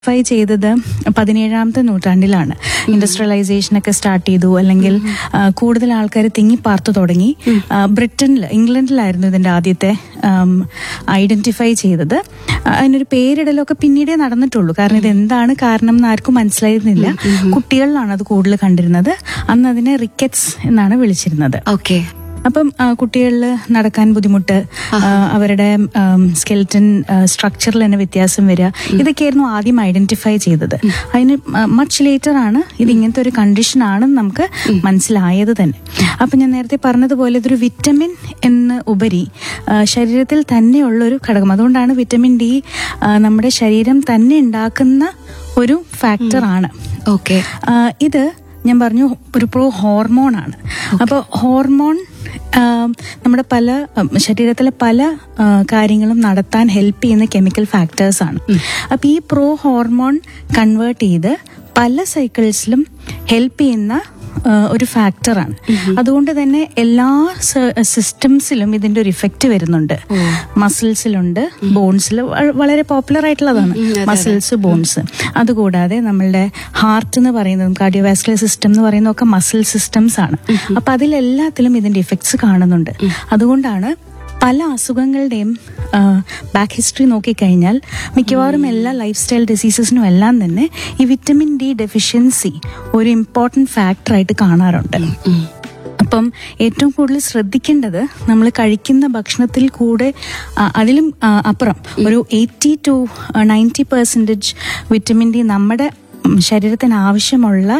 Phi ചെയ്തത് പതിനേഴാമത്തെ നൂറ്റാണ്ടിലാണ് ഇൻഡസ്ട്രിയലൈസേഷൻ ഒക്കെ സ്റ്റാർട്ട് ചെയ്തു അല്ലെങ്കിൽ ആ, കൂടുതൽ ആൾക്കാർ തിങ്ങിപ്പാർത്തു തുടങ്ങി ആ, ബ്രിട്ടനിൽ ഇംഗ്ലണ്ടിലായിരുന്നു ഇതിന്റെ ആദ്യത്തെ ഐഡന്റിഫൈ ചെയ്തത് ആ, അതിനൊരു പേരിടലൊക്കെ പിന്നീടേ നടന്നിട്ടുള്ളൂ കാരണം ഇത് എന്താണ് കാരണം എന്ന് ആർക്കും മനസ്സിലായിരുന്നില്ല കുട്ടികളിലാണ് അത് കൂടുതൽ കണ്ടിരുന്നത് അന്ന് അതിനെ റിക്കറ്റ്സ് എന്നാണ് വിളിച്ചിരുന്നത് ഓക്കെ അപ്പം കുട്ടികളിൽ നടക്കാൻ ബുദ്ധിമുട്ട് ആ, അവരുടെ സ്കെൽറ്റൻ സ്ട്രക്ചറിൽ തന്നെ വ്യത്യാസം വരിക ഇതൊക്കെയായിരുന്നു ആദ്യം ഐഡന്റിഫൈ ചെയ്തത് അതിന് മച്ച് ലേറ്റർ ആണ് ഇത് ഇങ്ങനത്തെ ഒരു കണ്ടീഷൻ ആണെന്ന് നമുക്ക് മനസ്സിലായത് തന്നെ അപ്പം ഞാൻ നേരത്തെ പറഞ്ഞതുപോലെ ഇതൊരു വിറ്റമിൻ എന്ന് ഉപരി ആ, ശരീരത്തിൽ തന്നെയുള്ള ഒരു ഘടകം അതുകൊണ്ടാണ് വിറ്റമിൻ ഡി ആ, നമ്മുടെ ശരീരം തന്നെ ഉണ്ടാക്കുന്ന ഒരു ഫാക്ടർ ആണ് ഓക്കെ ആ, ഇത് ഞാൻ പറഞ്ഞു ഒരു പ്രോ ഹോർമോൺ ആണ് അപ്പോൾ ഹോർമോൺ ആ, നമ്മുടെ പല ഉം, ശരീരത്തിലെ പല ആ, കാര്യങ്ങളും നടത്താൻ ഹെൽപ്പ് ചെയ്യുന്ന കെമിക്കൽ ഫാക്ടേഴ്സ് ആണ് അപ്പൊ ഈ പ്രോ ഹോർമോൺ കൺവേർട്ട് ചെയ്ത് പല സൈക്കിൾസിലും ഹെൽപ്പ് ചെയ്യുന്ന ആ, ഒരു ഫാക്ടറാണ് അതുകൊണ്ട് തന്നെ എല്ലാ സിസ്റ്റംസിലും ഇതിന്റെ ഒരു ഇഫക്റ്റ് വരുന്നുണ്ട് മസിൽസിലുണ്ട് ബോൺസിൽ വളരെ പോപ്പുലർ ആയിട്ടുള്ളതാണ് മസിൽസ് ബോൺസ് അതുകൂടാതെ നമ്മളുടെ ഹാർട്ട് എന്ന് പറയുന്നതും കാർഡിയോവാസ്കുലർ സിസ്റ്റം എന്ന് പറയുന്നതൊക്കെ മസിൽ സിസ്റ്റംസ് ആണ് അപ്പൊ അതിലെല്ലാത്തിലും ഇതിന്റെ ഇഫക്ട്സ് കാണുന്നുണ്ട് അതുകൊണ്ടാണ് പല അസുഖങ്ങളുടെയും ബാക്ക് ഹിസ്റ്ററി നോക്കിക്കഴിഞ്ഞാൽ മിക്കവാറും എല്ലാ ലൈഫ് സ്റ്റൈൽ ഡിസീസസിനും എല്ലാം തന്നെ ഈ വിറ്റമിൻ ഡി ഡെഫിഷ്യൻസി ഒരു ഇമ്പോർട്ടൻറ്റ് ഫാക്ടറായിട്ട് കാണാറുണ്ട് അപ്പം ഏറ്റവും കൂടുതൽ ശ്രദ്ധിക്കേണ്ടത് നമ്മൾ കഴിക്കുന്ന ഭക്ഷണത്തിൽ കൂടെ ആ, അതിലും ആ, അപ്പുറം ഒരു eighty to ninety percentage vitamin D നമ്മുടെ ഉം, ശരീരത്തിന് ആവശ്യമുള്ള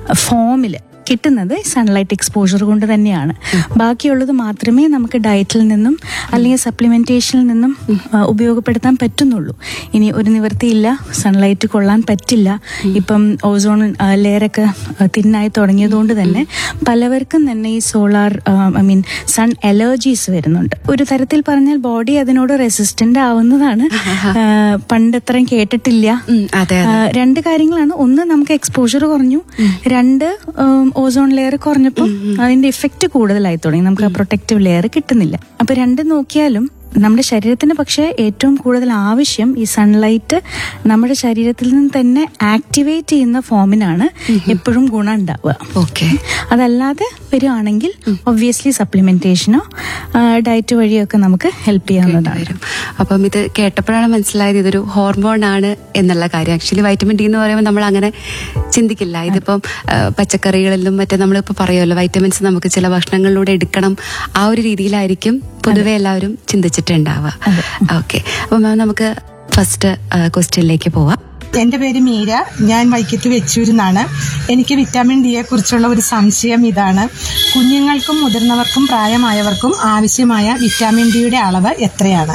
ഫോമിൽ കിട്ടുന്നത് സൺലൈറ്റ് എക്സ്പോഷർ കൊണ്ട് തന്നെയാണ് ബാക്കിയുള്ളത് മാത്രമേ നമുക്ക് ഡയറ്റിൽ നിന്നും അല്ലെങ്കിൽ സപ്ലിമെന്റേഷനിൽ നിന്നും ആ, ഉപയോഗപ്പെടുത്താൻ പറ്റുന്നുള്ളൂ ഇനി ഒരു നിവൃത്തിയില്ല സൺലൈറ്റ് കൊള്ളാൻ പറ്റില്ല ഇപ്പം ഓസോൺ ലെയറൊക്കെ തിന്നായി തുടങ്ങിയതുകൊണ്ട് തന്നെ പലവർക്കും തന്നെ ഈ solar I mean sun allergies വരുന്നുണ്ട് ഒരു തരത്തിൽ പറഞ്ഞാൽ ബോഡി അതിനോട് റെസിസ്റ്റന്റ് ആവുന്നതാണ് ആ, പണ്ട് അത്രയും കേട്ടിട്ടില്ല ഉം, അതെ ആ, രണ്ട് കാര്യങ്ങളാണ് ഒന്ന് നമുക്ക് എക്സ്പോഷർ കുറഞ്ഞു രണ്ട് ഓസോൺ ലെയർ കുറഞ്ഞപ്പോൾ അതിന്റെ ഇഫക്റ്റ് കൂടുതലായി തുടങ്ങി നമുക്ക് ആ പ്രൊട്ടക്റ്റീവ് ലെയർ കിട്ടുന്നില്ല അപ്പൊ രണ്ട് നോക്കിയാലും നമ്മുടെ ശരീരത്തിന് പക്ഷേ ഏറ്റവും കൂടുതൽ ആവശ്യം ഈ സൺലൈറ്റ് നമ്മുടെ ശരീരത്തിൽ നിന്ന് തന്നെ ആക്ടിവേറ്റ് ചെയ്യുന്ന ഫോമിനാണ് എപ്പോഴും ഗുണം ഉണ്ടാവുക ഓക്കെ അതല്ലാതെ വരികയാണെങ്കിൽ ഒബ്വിയസ്ലി സപ്ലിമെന്റേഷനോ ഡയറ്റ് വഴിയൊക്കെ നമുക്ക് ഹെൽപ്പ് ചെയ്യാവുന്നതാണ് വരും അപ്പം ഇത് കേട്ടപ്പോഴാണ് മനസ്സിലായത് ഇതൊരു ഹോർമോൺ ആണ് എന്നുള്ള കാര്യം ആക്ച്വലി വൈറ്റമിൻ ഡി എന്ന് പറയുമ്പോൾ നമ്മൾ അങ്ങനെ ചിന്തിക്കില്ല ഇതിപ്പം ആ, പച്ചക്കറികളിലും മറ്റേ നമ്മളിപ്പോൾ പറയുമല്ലോ വൈറ്റമിൻസ് നമുക്ക് ചില ഭക്ഷണങ്ങളിലൂടെ എടുക്കണം ആ ഒരു രീതിയിലായിരിക്കും പൊതുവെ എല്ലാവരും ചിന്തിച്ചിട്ടുണ്ടാവുക ഓക്കെ അപ്പം മാം നമുക്ക് ഫസ്റ്റ് ക്വസ്റ്റ്യനിലേക്ക് പോവാം എന്റെ പേര് മീര ഞാൻ വൈക്കത്ത് വെച്ചൂരിന്നാണ് എനിക്ക് വിറ്റാമിൻ ഡിയെ കുറിച്ചുള്ള ഒരു സംശയം ഇതാണ് കുഞ്ഞുങ്ങൾക്കും മുതിർന്നവർക്കും പ്രായമായവർക്കും ആവശ്യമായ വിറ്റാമിൻ ഡിയുടെ അളവ് എത്രയാണ്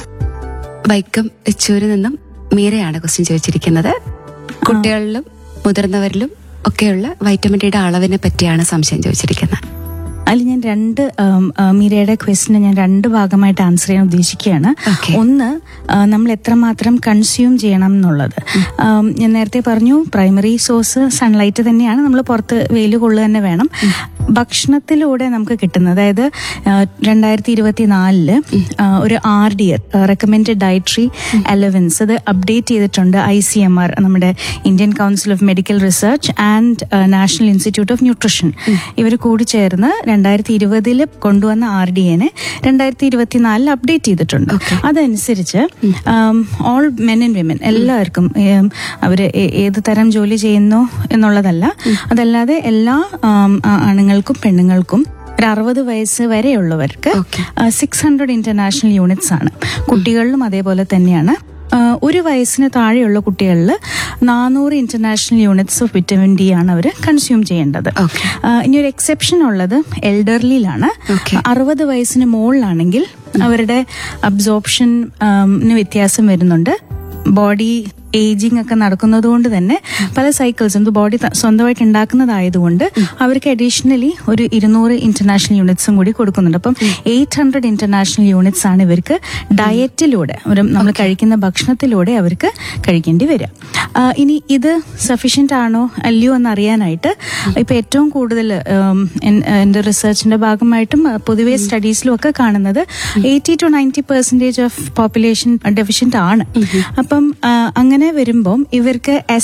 വൈക്കം എച്ചൂരിൽ നിന്നും മീരയാണ് ക്വസ്റ്റ്യൻ ചോദിച്ചിരിക്കുന്നത് കുട്ടികളിലും മുതിർന്നവരിലും ഒക്കെയുള്ള വൈറ്റമിൻ ഡിയുടെ അളവിനെ പറ്റിയാണ് സംശയം ചോദിച്ചിരിക്കുന്നത് അതിൽ ഞാൻ രണ്ട് ഉം, ആ, മീരയുടെ ക്വസ്റ്റിന് ഞാൻ രണ്ട് ഭാഗമായിട്ട് ആൻസർ ചെയ്യാൻ ഉദ്ദേശിക്കുകയാണ് Okay. ഒന്ന് ആ, നമ്മൾ എത്രമാത്രം കൺസ്യൂം ചെയ്യണം എന്നുള്ളത് ആം, ഞാൻ നേരത്തെ പറഞ്ഞു പ്രൈമറി സോഴ്സ് സൺലൈറ്റ് തന്നെയാണ് നമ്മൾ പുറത്ത് വെയിൽ കൊള്ളുക തന്നെ വേണം ഭക്ഷണത്തിലൂടെ നമുക്ക് കിട്ടുന്നത് അതായത് രണ്ടായിരത്തി ഇരുപത്തി നാലില് ഒരു R D recommended dietary allowance അത് അപ്ഡേറ്റ് ചെയ്തിട്ടുണ്ട് ഐ സി എം ആർ നമ്മുടെ Indian Council of Medical Research and National Institute of Nutrition ഇവർ കൂടി ചേർന്ന് രണ്ടായിരത്തി ഇരുപതിൽ കൊണ്ടുവന്ന ആർ ഡി എനെ രണ്ടായിരത്തി ഇരുപത്തിനാലിൽ അപ്ഡേറ്റ് ചെയ്തിട്ടുണ്ട് അതനുസരിച്ച് ഓൾ മെൻ ആൻഡ് വിമൻ എല്ലാവർക്കും ഏം, അവര് ഏ- ഏത് തരം ജോലി ചെയ്യുന്നു എന്നുള്ളതല്ല അതല്ലാതെ എല്ലാ ആം, ആ- ആണുങ്ങൾക്കും പെണ്ണുങ്ങൾക്കും ഒരു അറുപത് വയസ്സ് വരെയുള്ളവർക്ക് Okay. Six hundred international units ആണ് കുട്ടികളിലും അതേപോലെ തന്നെയാണ് ആ, ഒരു വയസ്സിന് താഴെയുള്ള കുട്ടികളിൽ നാനൂറ് international units of vitamin D ആണ് അവർ കൺസ്യൂം ചെയ്യേണ്ടത് Okay. ആ, ഇനി ഒരു എക്സെപ്ഷൻ ഉള്ളത് എൽഡർലിയിലാണ് Okay. അറുപത് വയസ്സിന് മുകളിലാണെങ്കിൽ അവരുടെ അബ്സോർപ്ഷൻ വ്യത്യാസം വരുന്നുണ്ട് ബോഡി ഏജിങ് ഒക്കെ നടക്കുന്നത് കൊണ്ട് തന്നെ പല സൈക്കിൾസും ഇത് ബോഡി സ്വന്തമായിട്ട് ഉണ്ടാക്കുന്നതായതുകൊണ്ട് അവർക്ക് അഡീഷണലി ഒരു ഇരുന്നൂറ് ഇന്റർനാഷണൽ യൂണിറ്റ്സും കൂടി കൊടുക്കുന്നുണ്ട് അപ്പം എയ്റ്റ് ഹൺഡ്രഡ് ഇന്റർനാഷണൽ യൂണിറ്റ്സ് ആണ് ഇവർക്ക് ഡയറ്റിലൂടെ ഒരു നമ്മൾ കഴിക്കുന്ന ഭക്ഷണത്തിലൂടെ അവർക്ക് കഴിക്കേണ്ടി വരിക ആ, ഇനി ഇത് സഫീഷ്യന്റ് ആണോ അല്ലയോ എന്ന് അറിയാനായിട്ട് ഇപ്പൊ ഏറ്റവും കൂടുതൽ ഉം, എൻ- എന്റെ റിസർച്ചിന്റെ ഭാഗമായിട്ടും ആ, പൊതുവെ സ്റ്റഡീസിലും ഒക്കെ കാണുന്നത് eighty to ninety percentage of population deficient ആണ് അപ്പം ആ, അങ്ങനെ അങ്ങനെ വരുമ്പം ഇവർക്ക്